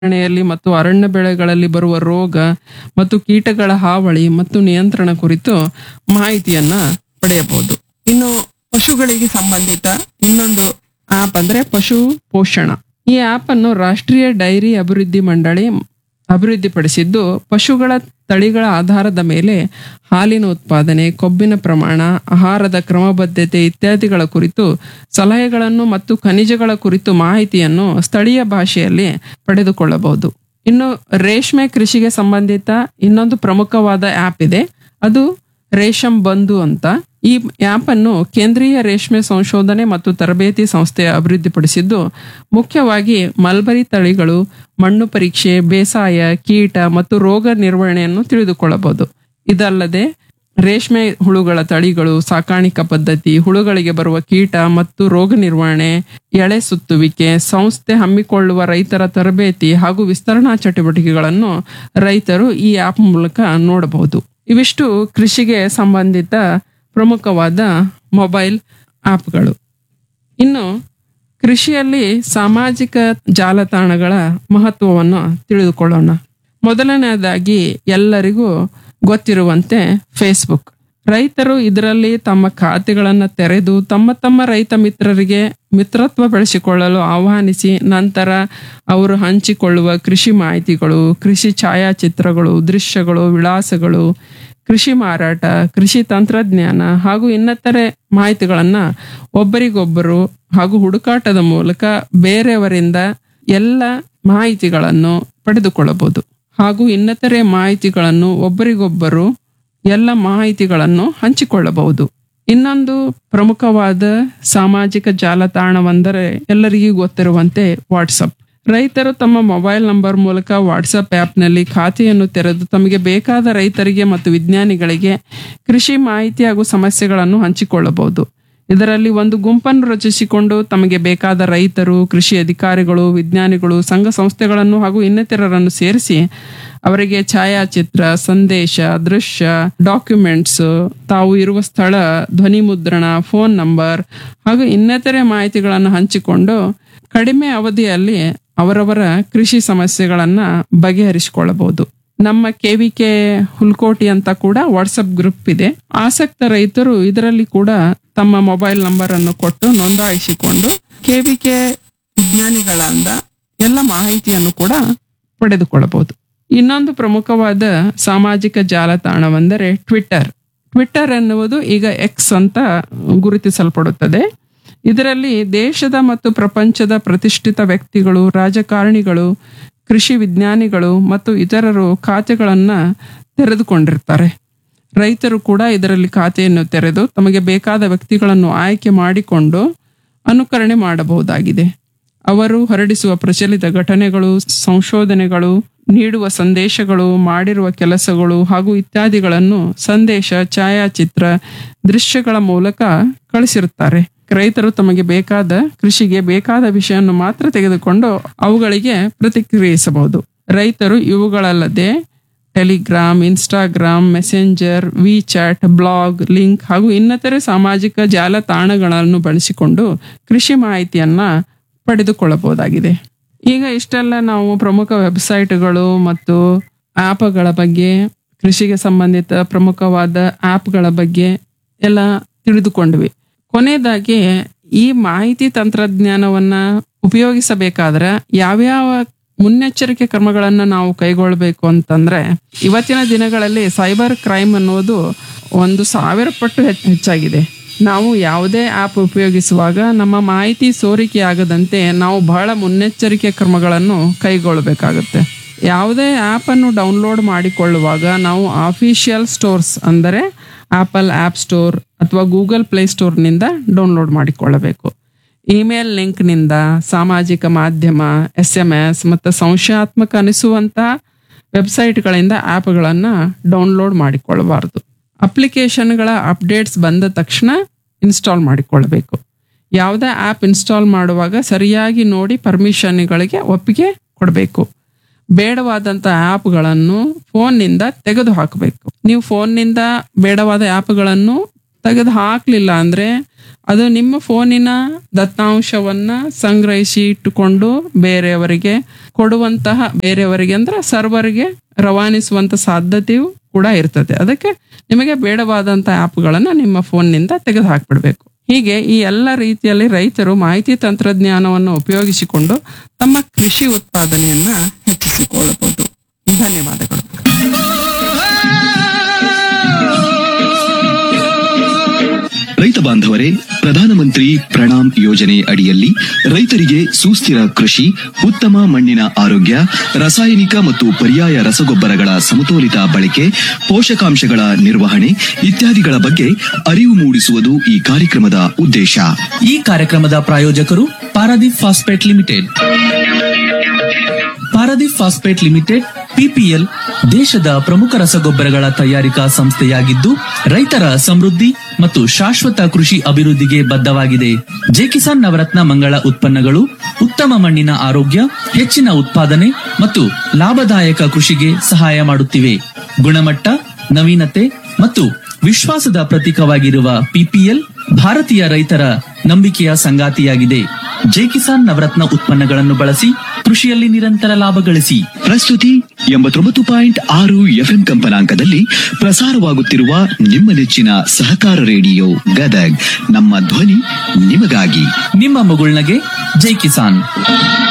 ನಿರ್ವಹಣೆಯಲ್ಲಿ ಮತ್ತು ಅರಣ್ಯ ಬೆಳೆಗಳಲ್ಲಿ ಬರುವ ರೋಗ ಮತ್ತು ಕೀಟಗಳ ಹಾವಳಿ ಮತ್ತು ನಿಯಂತ್ರಣ ಕುರಿತು ಮಾಹಿತಿಯನ್ನ ಪಡೆಯಬಹುದು ಇನ್ನು ಪಶುಗಳಿಗೆ ಸಂಬಂಧಿತ ಇನ್ನೊಂದು ಆಪ್ ಅಂದ್ರೆ ಪಶು ಪೋಷಣ ಈ ಆಪ್ ಅನ್ನು ರಾಷ್ಟ್ರೀಯ ಡೈರಿ ಅಭಿವೃದ್ಧಿ ಮಂಡಳಿ ಅಭಿವೃದ್ಧಿಪಡಿಸಿದ್ದು ಪಶುಗಳ ತಳಿಗಳ ಆಧಾರದ ಮೇಲೆ ಹಾಲಿನ ಉತ್ಪಾದನೆ ಕೊಬ್ಬಿನ ಪ್ರಮಾಣ ಆಹಾರದ ಕ್ರಮಬದ್ಧತೆ ಇತ್ಯಾದಿಗಳ ಕುರಿತು ಸಲಹೆಗಳನ್ನು ಮತ್ತು ಖನಿಜಗಳ ಕುರಿತು ಮಾಹಿತಿಯನ್ನು ಸ್ಥಳೀಯ ಭಾಷೆಯಲ್ಲಿ ಪಡೆದುಕೊಳ್ಳಬಹುದು ಇನ್ನು ರೇಷ್ಮೆ ಕೃಷಿಗೆ ಸಂಬಂಧಿತ ಇನ್ನೊಂದು ಪ್ರಮುಖವಾದ ಆಪ್ ಇದೆ ಅದು ರೇಷಮ್ ಬಂಧು ಅಂತ ಈ ಆಪ್ ಅನ್ನು ಕೇಂದ್ರೀಯ ರೇಷ್ಮೆ ಸಂಶೋಧನೆ ಮತ್ತು ತರಬೇತಿ ಸಂಸ್ಥೆ ಅಭಿವೃದ್ಧಿಪಡಿಸಿದ್ದು ಮುಖ್ಯವಾಗಿ ಮಲ್ಬರಿ ತಳಿಗಳು ಮಣ್ಣು ಪರೀಕ್ಷೆ ಬೇಸಾಯ ಕೀಟ ಮತ್ತು ರೋಗ ನಿರ್ವಹಣೆಯನ್ನು ತಿಳಿದುಕೊಳ್ಳಬಹುದು ಇದಲ್ಲದೆ ರೇಷ್ಮೆ ಹುಳುಗಳ ತಳಿಗಳು ಸಾಕಾಣಿಕಾ ಪದ್ಧತಿ ಹುಳುಗಳಿಗೆ ಬರುವ ಕೀಟ ಮತ್ತು ರೋಗ ನಿರ್ವಹಣೆ ಎಳೆ ಸುತ್ತುವಿಕೆ ಸಂಸ್ಥೆ ಹಮ್ಮಿಕೊಳ್ಳುವ ರೈತರ ತರಬೇತಿ ಹಾಗೂ ವಿಸ್ತರಣಾ ಚಟುವಟಿಕೆಗಳನ್ನು ರೈತರು ಈ ಆಪ್ ಮೂಲಕ ನೋಡಬಹುದು ಇವಿಷ್ಟು ಕೃಷಿಗೆ ಸಂಬಂಧಿತ ಪ್ರಮುಖವಾದ ಮೊಬೈಲ್ ಆಪ್ಗಳು ಇನ್ನು ಕೃಷಿಯಲ್ಲಿ ಸಾಮಾಜಿಕ ಜಾಲತಾಣಗಳ ಮಹತ್ವವನ್ನು ತಿಳಿದುಕೊಳ್ಳೋಣ ಮೊದಲನೆಯದಾಗಿ ಎಲ್ಲರಿಗೂ ಗೊತ್ತಿರುವಂತೆ ಫೇಸ್ಬುಕ್ ರೈತರು ಇದರಲ್ಲಿ ತಮ್ಮ ಖಾತೆಗಳನ್ನು ತೆರೆದು ತಮ್ಮ ತಮ್ಮ ರೈತ ಮಿತ್ರರಿಗೆ ಮಿತ್ರತ್ವ ಬೆಳೆಸಿಕೊಳ್ಳಲು ಆಹ್ವಾನಿಸಿ ನಂತರ ಅವರು ಹಂಚಿಕೊಳ್ಳುವ ಕೃಷಿ ಮಾಹಿತಿಗಳು ಕೃಷಿ ಛಾಯಾಚಿತ್ರಗಳು ದೃಶ್ಯಗಳು ವಿಳಾಸಗಳು ಕೃಷಿ ಮಾರಾಟ ಕೃಷಿ ತಂತ್ರಜ್ಞಾನ ಹಾಗೂ ಇನ್ನಿತರೆ ಮಾಹಿತಿಗಳನ್ನ ಒಬ್ಬರಿಗೊಬ್ಬರು ಹಾಗೂ ಹುಡುಕಾಟದ ಮೂಲಕ ಬೇರೆಯವರಿಂದ ಎಲ್ಲ ಮಾಹಿತಿಗಳನ್ನು ಪಡೆದುಕೊಳ್ಳಬಹುದು ಹಾಗೂ ಇನ್ನಿತರೆ ಮಾಹಿತಿಗಳನ್ನು ಒಬ್ಬರಿಗೊಬ್ಬರು ಎಲ್ಲ ಮಾಹಿತಿಗಳನ್ನು ಹಂಚಿಕೊಳ್ಳಬಹುದು ಇನ್ನೊಂದು ಪ್ರಮುಖವಾದ ಸಾಮಾಜಿಕ ಜಾಲತಾಣವೆಂದರೆ ಎಲ್ಲರಿಗೂ ಗೊತ್ತಿರುವಂತೆ ವಾಟ್ಸಪ್ ರೈತರು ತಮ್ಮ ಮೊಬೈಲ್ ನಂಬರ್ ಮೂಲಕ ವಾಟ್ಸಪ್ ಆ್ಯಪ್ನಲ್ಲಿ ಖಾತೆಯನ್ನು ತೆರೆದು ತಮಗೆ ಬೇಕಾದ ರೈತರಿಗೆ ಮತ್ತು ವಿಜ್ಞಾನಿಗಳಿಗೆ ಕೃಷಿ ಮಾಹಿತಿ ಹಾಗೂ ಸಮಸ್ಯೆಗಳನ್ನು ಹಂಚಿಕೊಳ್ಳಬಹುದು ಇದರಲ್ಲಿ ಒಂದು ಗುಂಪನ್ನು ರಚಿಸಿಕೊಂಡು ತಮಗೆ ಬೇಕಾದ ರೈತರು ಕೃಷಿ ಅಧಿಕಾರಿಗಳು ವಿಜ್ಞಾನಿಗಳು ಸಂಘ ಸಂಸ್ಥೆಗಳನ್ನು ಹಾಗೂ ಇನ್ನಿತರರನ್ನು ಸೇರಿಸಿ ಅವರಿಗೆ ಛಾಯಾಚಿತ್ರ ಸಂದೇಶ ದೃಶ್ಯ ಡಾಕ್ಯುಮೆಂಟ್ಸ್ ತಾವು ಇರುವ ಸ್ಥಳ ಧ್ವನಿ ಮುದ್ರಣ ಫೋನ್ ನಂಬರ್ ಹಾಗೂ ಇನ್ನಿತರೆ ಮಾಹಿತಿಗಳನ್ನು ಹಂಚಿಕೊಂಡು ಕಡಿಮೆ ಅವಧಿಯಲ್ಲಿ ಅವರವರ ಕೃಷಿ ಸಮಸ್ಯೆಗಳನ್ನ ಬಗೆಹರಿಸಿಕೊಳ್ಳಬಹುದು ನಮ್ಮ ಕೆವಿಕೆ ಹುಲ್ಕೋಟಿ ಅಂತ ಕೂಡ ವಾಟ್ಸಪ್ ಗ್ರೂಪ್ ಇದೆ ಆಸಕ್ತ ರೈತರು ಇದರಲ್ಲಿ ಕೂಡ ತಮ್ಮ ಮೊಬೈಲ್ ನಂಬರ್ ಅನ್ನು ಕೊಟ್ಟು ನೋಂದಾಯಿಸಿಕೊಂಡು ಕೆವಿಕೆ ವಿಜ್ಞಾನಿಗಳಿಂದ ಎಲ್ಲ ಮಾಹಿತಿಯನ್ನು ಕೂಡ ಪಡೆದುಕೊಳ್ಳಬಹುದು ಇನ್ನೊಂದು ಪ್ರಮುಖವಾದ ಸಾಮಾಜಿಕ ಜಾಲತಾಣವೆಂದರೆ ಟ್ವಿಟ್ಟರ್ ಟ್ವಿಟ್ಟರ್ ಎನ್ನುವುದು ಈಗ ಎಕ್ಸ್ ಅಂತ ಗುರುತಿಸಲ್ಪಡುತ್ತದೆ ಇದರಲ್ಲಿ ದೇಶದ ಮತ್ತು ಪ್ರಪಂಚದ ಪ್ರತಿಷ್ಠಿತ ವ್ಯಕ್ತಿಗಳು ರಾಜಕಾರಣಿಗಳು ಕೃಷಿ ವಿಜ್ಞಾನಿಗಳು ಮತ್ತು ಇತರರು ಖಾತೆಗಳನ್ನ ತೆರೆದುಕೊಂಡಿರ್ತಾರೆ ರೈತರು ಕೂಡ ಇದರಲ್ಲಿ ಖಾತೆಯನ್ನು ತೆರೆದು ತಮಗೆ ಬೇಕಾದ ವ್ಯಕ್ತಿಗಳನ್ನು ಆಯ್ಕೆ ಮಾಡಿಕೊಂಡು ಅನುಕರಣೆ ಮಾಡಬಹುದಾಗಿದೆ ಅವರು ಹೊರಡಿಸುವ ಪ್ರಚಲಿತ ಘಟನೆಗಳು ಸಂಶೋಧನೆಗಳು ನೀಡುವ ಸಂದೇಶಗಳು ಮಾಡಿರುವ ಕೆಲಸಗಳು ಹಾಗೂ ಇತ್ಯಾದಿಗಳನ್ನು ಸಂದೇಶ ಛಾಯಾಚಿತ್ರ ದೃಶ್ಯಗಳ ಮೂಲಕ ಕಳಿಸಿರುತ್ತಾರೆ ರೈತರು ತಮಗೆ ಬೇಕಾದ ಕೃಷಿಗೆ ಬೇಕಾದ ವಿಷಯವನ್ನು ಮಾತ್ರ ತೆಗೆದುಕೊಂಡು ಅವುಗಳಿಗೆ ಪ್ರತಿಕ್ರಿಯಿಸಬಹುದು ರೈತರು ಇವುಗಳಲ್ಲದೆ Telegram Instagram Messenger WeChat blog link ಹಾಗೂ ಇನ್ನಿತರೆ ಸಾಮಾಜಿಕ ಜಾಲತಾಣಗಳನ್ನು ಬಳಸಿಕೊಂಡು ಕೃಷಿ ಮಾಹಿತಿಯನ್ನ ಪಡೆದುಕೊಳ್ಳಬಹುದಾಗಿದೆ ಈಗ ಇಷ್ಟೆಲ್ಲ ನಾವು ಪ್ರಮುಖ ವೆಬ್ಸೈಟ್ಗಳು ಮತ್ತು ಆಪ್ಗಳ ಬಗ್ಗೆ ಕೃಷಿಗೆ ಸಂಬಂಧಿತ ಪ್ರಮುಖವಾದ ಆಪ್ಗಳ ಬಗ್ಗೆ ಎಲ್ಲ ತಿಳಿದುಕೊಂಡ್ವಿ ಕೊನೆಯದಾಗಿ ಈ ಮಾಹಿತಿ ತಂತ್ರಜ್ಞಾನವನ್ನ ಉಪಯೋಗಿಸಬೇಕಾದ್ರೆ ಯಾವ್ಯಾವ ಮುನ್ನೆಚ್ಚರಿಕೆ ಕ್ರಮಗಳನ್ನು ನಾವು ಕೈಗೊಳ್ಳಬೇಕು ಅಂತಂದ್ರೆ ಇವತ್ತಿನ ದಿನಗಳಲ್ಲಿ ಸೈಬರ್ ಕ್ರೈಮ್ ಅನ್ನೋದು ಒಂದು ಸಾವಿರ ಪಟ್ಟು ಹೆಚ್ಚ್- ಹೆಚ್ಚಾಗಿದೆ ನಾವು ಯಾವುದೇ ಆ್ಯಪ್ ಉಪಯೋಗಿಸುವಾಗ ನಮ್ಮ ಮಾಹಿತಿ ಸೋರಿಕೆ ಆಗದಂತೆ ನಾವು ಬಹಳ ಮುನ್ನೆಚ್ಚರಿಕೆ ಕ್ರಮಗಳನ್ನು ಕೈಗೊಳ್ಳಬೇಕಾಗುತ್ತೆ ಯಾವುದೇ ಆ್ಯಪನ್ನು ಡೌನ್ಲೋಡ್ ಮಾಡಿಕೊಳ್ಳುವಾಗ ನಾವು ಆಫಿಷಿಯಲ್ ಸ್ಟೋರ್ಸ್ ಅಂದರೆ ಆಪಲ್ ಆ್ಯಪ್ ಸ್ಟೋರ್ ಅಥವಾ ಗೂಗಲ್ ಪ್ಲೇ ಸ್ಟೋರ್ನಿಂದ ಡೌನ್ಲೋಡ್ ಮಾಡಿಕೊಳ್ಳಬೇಕು ಇಮೇಲ್ ಲಿಂಕ್ನಿಂದ ಸಾಮಾಜಿಕ ಮಾಧ್ಯಮ ಎಸ್ ಎಂ ಎಸ್ ಮತ್ತು ಸಂಶಯಾತ್ಮಕ ಅನಿಸುವಂಥ ವೆಬ್ಸೈಟ್ಗಳಿಂದ ಆ್ಯಪ್ಗಳನ್ನು ಡೌನ್ಲೋಡ್ ಮಾಡಿಕೊಳ್ಳಬಾರದು ಅಪ್ಲಿಕೇಶನ್ಗಳ ಅಪ್ಡೇಟ್ಸ್ ಬಂದ ತಕ್ಷಣ ಇನ್ಸ್ಟಾಲ್ ಮಾಡಿಕೊಳ್ಳಬೇಕು ಯಾವುದೇ ಆ್ಯಪ್ ಇನ್ಸ್ಟಾಲ್ ಮಾಡುವಾಗ ಸರಿಯಾಗಿ ನೋಡಿ ಪರ್ಮಿಷನ್ಗಳಿಗೆ ಒಪ್ಪಿಗೆ ಕೊಡಬೇಕು ಬೇಡವಾದಂಥ ಆ್ಯಪ್ಗಳನ್ನು ಫೋನ್ನಿಂದ ತೆಗೆದು ಹಾಕಬೇಕು ನೀವು ಫೋನ್ನಿಂದ ಬೇಡವಾದ ಆ್ಯಪ್ಗಳನ್ನು ತೆಗೆದು ಹಾಕಲಿಲ್ಲ ಅಂದರೆ ಅದು ನಿಮ್ಮ ಫೋನಿನ ದತ್ತಾಂಶವನ್ನ ಸಂಗ್ರಹಿಸಿ ಇಟ್ಟುಕೊಂಡು ಬೇರೆಯವರಿಗೆ ಕೊಡುವಂತಹ ಬೇರೆಯವರಿಗೆ ಅಂದ್ರೆ ಸರ್ವರ್ಗೆ ರವಾನಿಸುವಂತ ಸಾಧ್ಯತೆಯೂ ಕೂಡ ಇರ್ತದೆ ಅದಕ್ಕೆ ನಿಮಗೆ ಬೇಡವಾದಂತ ಆ್ಯಪ್ಗಳನ್ನ ನಿಮ್ಮ ಫೋನ್ನಿಂದ ತೆಗೆದು ಹಾಕ್ಬಿಡ್ಬೇಕು ಹೀಗೆ ಈ ಎಲ್ಲ ರೀತಿಯಲ್ಲಿ ರೈತರು ಮಾಹಿತಿ ತಂತ್ರಜ್ಞಾನವನ್ನು ಉಪಯೋಗಿಸಿಕೊಂಡು ತಮ್ಮ ಕೃಷಿ ಉತ್ಪಾದನೆಯನ್ನ ಹೆಚ್ಚಿಸಿಕೊಳ್ಳಬಹುದು ಧನ್ಯವಾದಗಳು ರೈತ ಬಾಂಧವರೇ ಪ್ರಧಾನಮಂತ್ರಿ ಪ್ರಣಾಮ್ ಯೋಜನೆ ಅಡಿಯಲ್ಲಿ ರೈತರಿಗೆ ಸುಸ್ಥಿರ ಕೃಷಿ ಉತ್ತಮ ಮಣ್ಣಿನ ಆರೋಗ್ಯ ರಾಸಾಯನಿಕ ಮತ್ತು ಪರ್ಯಾಯ ರಸಗೊಬ್ಬರಗಳ ಸಮತೋಲಿತ ಬಳಕೆ ಪೋಷಕಾಂಶಗಳ ನಿರ್ವಹಣೆ ಇತ್ಯಾದಿಗಳ ಬಗ್ಗೆ ಅರಿವು ಮೂಡಿಸುವುದು ಈ ಕಾರ್ಯಕ್ರಮದ ಉದ್ದೇಶ ಈ ಕಾರ್ಯಕ್ರಮದ ಪ್ರಾಯೋಜಕರು Paradeep phosphate limited Paradeep phosphate limited PPL ದೇಶದ ಪ್ರಮುಖ ರಸಗೊಬ್ಬರಗಳ ತಯಾರಿಕಾ ಸಂಸ್ಥೆಯಾಗಿದ್ದು ರೈತರ ಸಮೃದ್ಧಿ ಮತ್ತು ಶಾಶ್ವತ ಕೃಷಿ ಅಭಿವೃದ್ಧಿಗೆ ಬದ್ಧವಾಗಿದೆ ಜೆಕಿಸಾನ್ ನವರತ್ನ ಮಂಗಳ ಉತ್ಪನ್ನಗಳು ಉತ್ತಮ ಮಣ್ಣಿನ ಆರೋಗ್ಯ ಹೆಚ್ಚಿನ ಉತ್ಪಾದನೆ ಮತ್ತು ಲಾಭದಾಯಕ ಕೃಷಿಗೆ ಸಹಾಯ ಮಾಡುತ್ತಿವೆ ಗುಣಮಟ್ಟ ನವೀನತೆ ಮತ್ತು ವಿಶ್ವಾಸದ ಪ್ರತೀಕವಾಗಿರುವ ಪಿಪಿಎಲ್ ಭಾರತೀಯ ರೈತರ ನಂಬಿಕೆಯ ಸಂಗಾತಿಯಾಗಿದೆ ಜೈ ಕಿಸಾನ್ ನವರತ್ನ ಉತ್ಪನ್ನಗಳನ್ನು ಬಳಸಿ ಕೃಷಿಯಲ್ಲಿ ನಿರಂತರ ಲಾಭ ಗಳಿಸಿ ಪ್ರಸ್ತುತಿ ಎಂಬತ್ತೊಂಬತ್ತು ಪಾಯಿಂಟ್ ಆರು ಎಫ್ಎಂ ಕಂಪನಾಂಕದಲ್ಲಿ ಪ್ರಸಾರವಾಗುತ್ತಿರುವ ನಿಮ್ಮ ನೆಚ್ಚಿನ ಸಹಕಾರ ರೇಡಿಯೋ ಗದಗ್ ನಮ್ಮ ಧ್ವನಿ ನಿಮಗಾಗಿ ನಿಮ್ಮ ಮಗುಳ್ನಗೆ ಜೈ ಕಿಸಾನ್